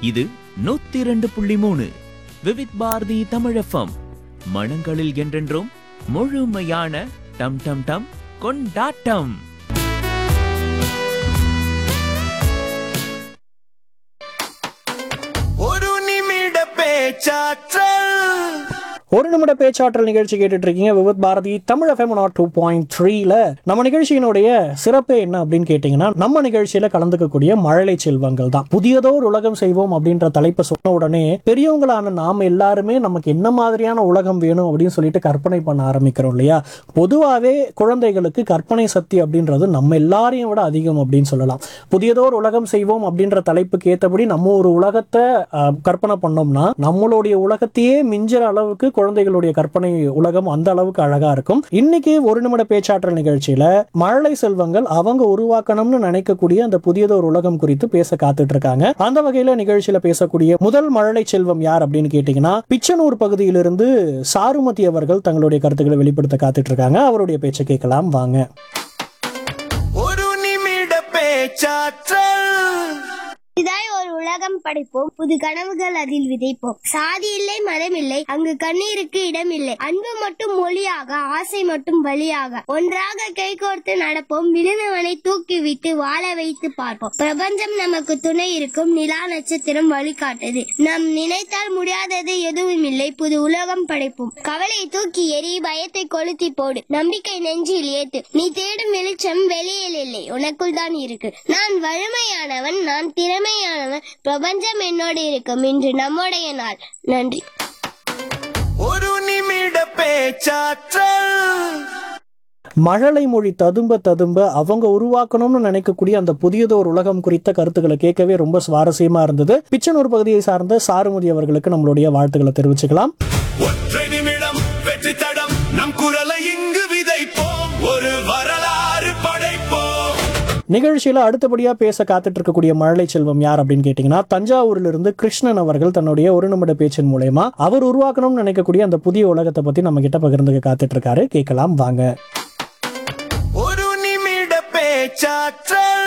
இது நூத்தி இரண்டு புள்ளி மூணு விவித் பாரதி தமிழஃபம் மனங்களில் என்றென்றும் முழுமையான டம் டம் டம் கொண்டாட்டம் ஒரு நிமிட பேச்சாற்றல் ஒரு நிமிட பேச்சாற்றல் நிகழ்ச்சி கேட்டுட்டு இருக்கீங்க Vividh Bharati Tamil FM nought two point த்ரீல நம்ம நிகழ்ச்சியினுடைய சிறப்பு என்ன அப்படின்னு கேட்டிங்கன்னா நம்ம நிகழ்ச்சியில கலந்துக்கக்கூடிய மழலை செல்வங்கள் தான் புதியதோர் உலகம் செய்வோம் அப்படின்ற தலைப்பை சொன்ன உடனே பெரியவங்களான நாம எல்லாருமே நமக்கு என்ன மாதிரியான உலகம் வேணும் அப்படின்னு சொல்லிட்டு கற்பனை பண்ண ஆரம்பிக்கிறோம் இல்லையா பொதுவாகவே குழந்தைகளுக்கு கற்பனை சக்தி அப்படின்றது நம்ம எல்லாரையும் விட அதிகம் அப்படின்னு சொல்லலாம் புதியதோர் உலகம் செய்வோம் அப்படின்ற தலைப்புக்கு ஏற்றபடி நம்ம ஒரு உலகத்தை அஹ், கற்பனை பண்ணோம்னா நம்மளுடைய உலகத்தையே மிஞ்சுற அளவுக்கு குழந்தைகளுடைய கற்பனை உலகம் அந்த அளவுக்கு அழகா இருக்கும் இன்னைக்கு ஒரு நிமிட பேச்சாற்றல் நிகழ்ச்சியில மழலை செல்வங்கள் அவங்க உருவாக்கணும்னு நினைக்கக்கூடிய அந்த புதியதோர் உலகம் குறித்து பேச காத்துட்டு இருக்காங்க அந்த வகையில நிகழ்ச்சியில பேசக்கூடிய முதல் மழலை செல்வம் யார் அப்படின்னு கேட்டீங்கன்னா பிச்சனூர் பகுதியிலிருந்து சாருமதி அவர்கள் தங்களுடைய கருத்துக்களை வெளிப்படுத்த காத்துட்டு இருக்காங்க அவருடைய பேச்சை கேட்கலாம் வாங்க ஒரு நிமிட பேச்சாற்றல் இதாய் ஒரு உலகம் படைப்போம் புது கனவுகள் அதில் விதைப்போம் சாதி இல்லை மதம் இல்லை அங்கு கண்ணீருக்கு இடம் இல்லை அன்பு மட்டும் மொழியாக ஆசை மட்டும் வழியாக ஒன்றாக கைகோர்த்து நடப்போம் விழுந்தவனை தூக்கி விட்டு வாழ வைத்து பார்ப்போம் பிரபஞ்சம் நமக்கு துணை இருக்கும் நிலா நட்சத்திரம் வழிகாட்டுது நாம் நினைத்தால் முடியாதது எதுவும் இல்லை புது உலகம் படைப்போம் கவலையை தூக்கி எறி பயத்தை கொளுத்தி போடு நம்பிக்கை நெஞ்சில் ஏத்து நீ தேடும் வெளிச்சம் வெளியில் இல்லை உனக்குள் தான் இருக்கு நான் வலிமையானவன் நான் திறமையானவன் பிரபஞ்சம் என்னோடு இருக்கும் இன்று நம்முடைய நாள் நன்றி ஒரு நிமிட பேச்சாற்றல் மழலை மொழி ததும்ப ததும்ப அவங்க உருவாக்கணும்னு நினைக்கக்கூடிய அந்த புதியதோர் உலகம் குறித்த கருத்துக்களை கேட்கவே ரொம்ப சுவாரஸ்யமா இருந்தது பிச்சனூர் பகுதியை சார்ந்த சாருமதி அவர்களுக்கு நம்மளுடைய வாழ்த்துக்களை தெரிவிச்சுக்கலாம் ஒற்றை நிமிடம் வெற்றி தடம் நம் குரலை இங்கு விதைப்போம் ஒரு வரலாறு படைப்போம் நிகழ்ச்சியில அடுத்தபடியா பேச காத்துட்டு இருக்கக்கூடிய மழலை செல்வம் யார் அப்படின்னு கேட்டீங்கன்னா தஞ்சாவூர்ல இருந்து கிருஷ்ணன் அவர்கள் தன்னுடைய ஒரு நிமிட பேச்சின் மூலயமா அவர் உருவாக்கணும்னு நினைக்கக்கூடிய அந்த புதிய உலகத்தை பத்தி நம்ம கிட்ட பகிர்ந்துக்க காத்துட்டு இருக்காரு கேட்கலாம் வாங்க ஒரு நிமிட பேச்சாற்றல்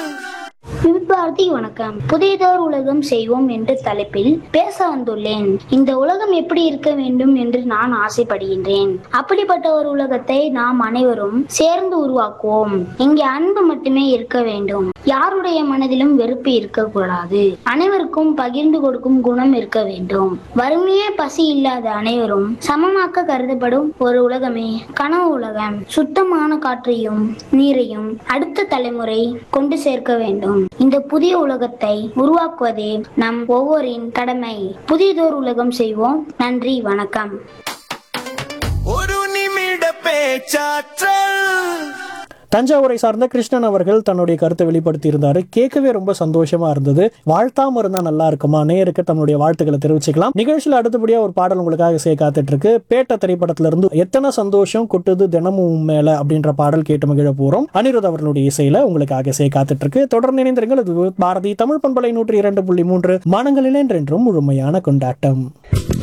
விபாரதி வணக்கம் புதியதோர் உலகம் செய்வோம் என்ற தலைப்பில் பேச வந்துள்ளேன் இந்த உலகம் எப்படி இருக்க வேண்டும் என்று நான் ஆசைப்படுகின்றேன் அப்படிப்பட்ட ஒரு உலகத்தை நாம் அனைவரும் சேர்ந்து உருவாக்குவோம் இங்கே அன்பு மட்டுமே இருக்க வேண்டும் யாருடைய மனதிலும் வெறுப்பு இருக்கக்கூடாது அனைவருக்கும் பகிர்ந்து கொடுக்கும் குணம் இருக்க வேண்டும் வறுமையே பசி இல்லாத அனைவரும் சமமாக்க கருதப்படும் ஒரு உலகமே கனவு உலகம் சுத்தமான காற்றையும் நீரையும் அடுத்த தலைமுறை கொண்டு சேர்க்க வேண்டும் இந்த புதிய உலகத்தை உருவாக்குவதே நம் ஒவ்வொரின் கடமை புதியதோர் உலகம் செய்வோம் நன்றி வணக்கம் ஒரு நிமிட பேச்சாற்றல் தஞ்சாவூரை சார்ந்த கிருஷ்ணன் அவர்கள் தன்னுடைய கருத்தை வெளிப்படுத்தி இருந்தாரு கேட்கவே ரொம்ப சந்தோஷமா இருந்தது வாழ்த்தாம இருந்தா நல்லா இருக்குமா நேருக்கு தன்னுடைய வாழ்த்துக்களை தெரிவிச்சுக்கலாம் நிகழ்ச்சியில் அடுத்தபடியா ஒரு பாடல் உங்களுக்காக சே காத்துட்டு இருக்கு பேட்ட திரைப்படத்துல இருந்து எத்தனை சந்தோஷம் கொட்டுது தினமும் உன் மேல அப்படின்ற பாடல் கேட்டு மகிழ போறோம் அனிருத் அவர்களுடைய இசையில உங்களுக்காக சே காத்துட்டு இருக்கு தொடர்ந்து இணைந்திருங்கள் இது பாரதி தமிழ் பண்பலை நூற்றி இரண்டு புள்ளி மூன்று மானங்களில் என்றென்றும் முழுமையான கொண்டாட்டம்